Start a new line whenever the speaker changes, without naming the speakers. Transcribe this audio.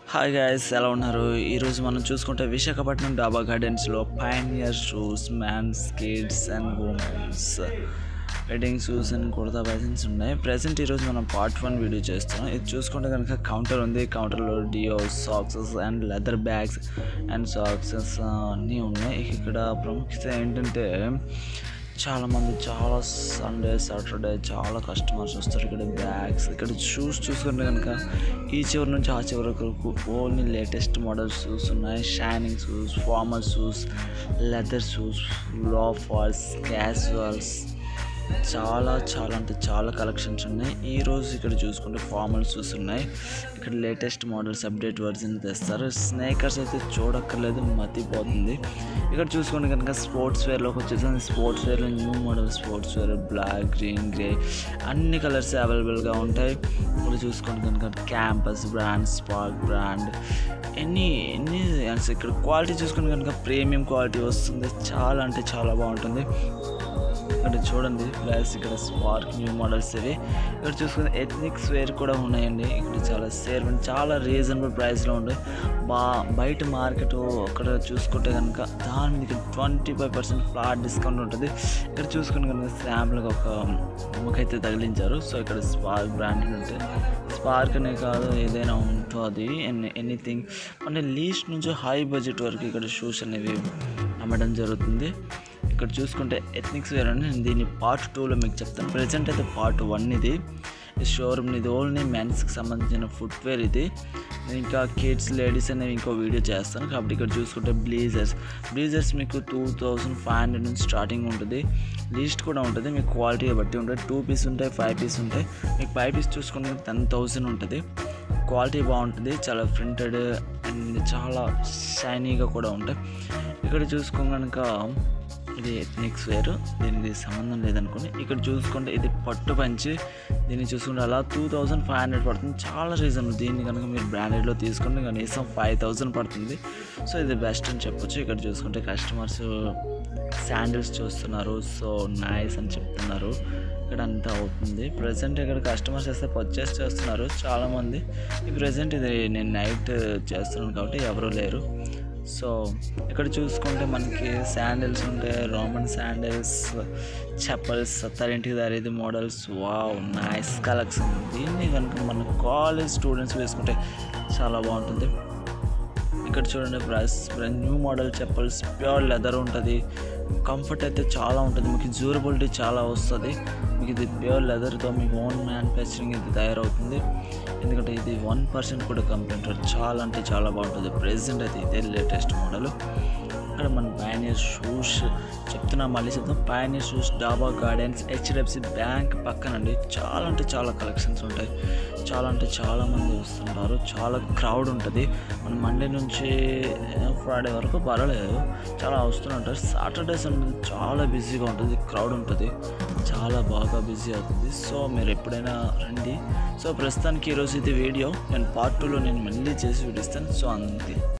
hi guys ఎలా ఉన్నారు ఈరోజు మనం చూసుకుంటే విశాఖపట్నం డాబా గార్డెన్స్లో Pioneer shoes men's kids and women's wedding shoes and kurta బ్యాసెన్స్ ఉన్నాయి ప్రజెంట్ ఈరోజు మనం పార్ట్ వన్ వీడియో చేస్తున్నాం ఇది చూసుకుంటే కనుక కౌంటర్ ఉంది కౌంటర్లో deo socks and leather bags and socks అన్నీ ఉన్నాయి ఇక్కడ ప్రాముఖ్యత ఏంటంటే చాలామంది చాలా సండే సాటర్డే చాలా కస్టమర్స్ వస్తారు ఇక్కడ బ్యాగ్స్ ఇక్కడ షూస్ చూసుకుంటే కనుక ఈ చివరి నుంచి ఆ చివరి వరకు ఓన్లీ లేటెస్ట్ మోడల్ షూస్ ఉన్నాయి shining shoes formal shoes leather shoes loafers casuals చాలా చాలా అంటే చాలా కలెక్షన్స్ ఉన్నాయి ఈ రోజు ఇక్కడ చూసుకుంటే ఫార్మల్ షూస్ ఉన్నాయి ఇక్కడ లేటెస్ట్ మోడల్స్ అప్డేట్ వర్జన్ తెస్తారు స్నేకర్స్ అయితే చూడక్కర్లేదు మతిపోతుంది ఇక్కడ చూసుకుంటే కనుక స్పోర్ట్స్ వేర్లోకి వచ్చేసి స్పోర్ట్స్ వేర్లో new model sports wear black green grey అన్ని కలర్స్ అవైలబుల్గా ఉంటాయి ఇక్కడ చూసుకుంటే కనుక క్యాంపస్ బ్రాండ్ స్పార్క్ బ్రాండ్ ఎన్ని ఎన్ని అసలు ఇక్కడ క్వాలిటీ చూసుకుంటే కనుక ప్రీమియం క్వాలిటీ వస్తుంది చాలా అంటే చాలా బాగుంటుంది ఇక్కడ చూడండి ప్లస్ ఇక్కడ స్పార్క్ న్యూ మోడల్స్ ఇవి ఇక్కడ చూసుకుంటే ఎథనిక్స్ వేర్ కూడా ఉన్నాయండి ఇక్కడ చాలా సేర్ చాలా రీజనబుల్ ప్రైస్లో ఉన్నాయి బా బయట మార్కెట్ అక్కడ చూసుకుంటే కనుక దాని మీద twenty five percent flat discount ఉంటుంది ఇక్కడ చూసుకుంటే కనుక శాంపుల్గా ఒక బొమ్మకైతే తగిలించారు సో ఇక్కడ స్పార్క్ బ్రాండ్ ఉంటాయి స్పార్క్ అనే కాదు ఏదైనా ఉంటుంది ఎనీ ఎనీథింగ్ అంటే లీస్ట్ నుంచి హై బడ్జెట్ వరకు ఇక్కడ షూస్ అనేవి అమ్మడం జరుగుతుంది ఇక్కడ చూసుకుంటే ఎథనిక్స్ వేర్ అని నేను దీన్ని పార్ట్ టూలో మీకు చెప్తాను ప్రజెంట్ అయితే పార్ట్ వన్ ఇది ఈ షోరూమ్ ఇది ఓన్లీ మెన్స్కి సంబంధించిన ఫుట్వేర్ ఇది నేను ఇంకా కిడ్స్ లేడీస్ అనేవి ఇంకో వీడియో చేస్తాను కాబట్టి ఇక్కడ చూసుకుంటే బ్లీజర్స్ బ్లీజర్స్ మీకు టూ థౌజండ్ ఫైవ్ హండ్రెడ్ నుంచి స్టార్టింగ్ ఉంటుంది లీస్ట్ కూడా ఉంటుంది మీకు క్వాలిటీ బట్టి ఉంటుంది టూ పీస్ ఉంటాయి ఫైవ్ పీస్ ఉంటాయి మీకు ఫైవ్ పీస్ చూసుకుంటే టెన్ థౌసండ్ ఉంటుంది క్వాలిటీ బాగుంటుంది చాలా ప్రింటెడ్ అండ్ చాలా షైనీగా కూడా ఉంటాయి ఇక్కడ చూసుకో కనుక ఇది ఎథనిక్స్ వేరు దీనికి సంబంధం లేదనుకోండి ఇక్కడ చూసుకుంటే ఇది పట్టు పంచి దీన్ని చూసుకుంటే అలా టూ థౌజండ్ ఫైవ్ హండ్రెడ్ పడుతుంది చాలా రీజన్ దీన్ని కనుక మీరు బ్రాండెడ్లో తీసుకుంటే కనీసం ఫైవ్ థౌజండ్ పడుతుంది సో ఇది బెస్ట్ అని చెప్పొచ్చు ఇక్కడ చూసుకుంటే కస్టమర్స్ శాండిల్స్ చూస్తున్నారు సో నైస్ అని చెప్తున్నారు ఇక్కడ అంతా అవుతుంది ప్రజెంట్ ఇక్కడ కస్టమర్స్ వస్తే పర్చేస్ చేస్తున్నారు చాలామంది ఈ ప్రజెంట్ ఇది నేను నైట్ చేస్తున్నాను కాబట్టి ఎవరు లేరు సో ఇక్కడ చూసుకుంటే మనకి శాండిల్స్ ఉంటాయి రోమన్ శాండిల్స్ చెప్పల్స్ సత్తారింటికి దారేది మోడల్స్ వావ్ నైస్ కలెక్షన్ దీన్ని కనుక మన కాలేజ్ స్టూడెంట్స్ వేసుకుంటే చాలా బాగుంటుంది ఇక్కడ చూడండి price new model chappals pure leather ఉంటుంది కంఫర్ట్ అయితే చాలా ఉంటుంది మీకు డ్యూరబిలిటీ చాలా వస్తుంది మీకు ఇది ప్యూర్ లెదర్తో మీకు ఓన్ మ్యానుఫ్యాక్చరింగ్ ఇది తయారవుతుంది ఎందుకంటే ఇది వన్ పర్సెంట్ కూడా కంప్లైంట్ చాలా అంటే చాలా బాగుంటుంది ప్రెసెంట్ అయితే ఇదే లేటెస్ట్ మోడల్ ఇక్కడ మన పైనీర్ షూస్ చెప్తున్నా మళ్ళీ చెప్తాం Pioneer shoes Daba gardens HDFC bank పక్కనండి చాలా అంటే చాలా కలెక్షన్స్ ఉంటాయి చాలా అంటే చాలా మంది వస్తుంటారు చాలా క్రౌడ్ ఉంటుంది మన మండే నుంచి ఫ్రైడే వరకు పర్వాలేదు చాలా వస్తుంటారు సాటర్డేస్ అనేది చాలా బిజీగా ఉంటుంది క్రౌడ్ ఉంటుంది చాలా బాగా బిజీ అవుతుంది సో మీరు ఎప్పుడైనా రండి సో ప్రస్తుతానికి ఈరోజు ఇది వీడియో నేను పార్ట్ టూలో నేను మళ్ళీ చేసి వీడిస్తాను సో అంతే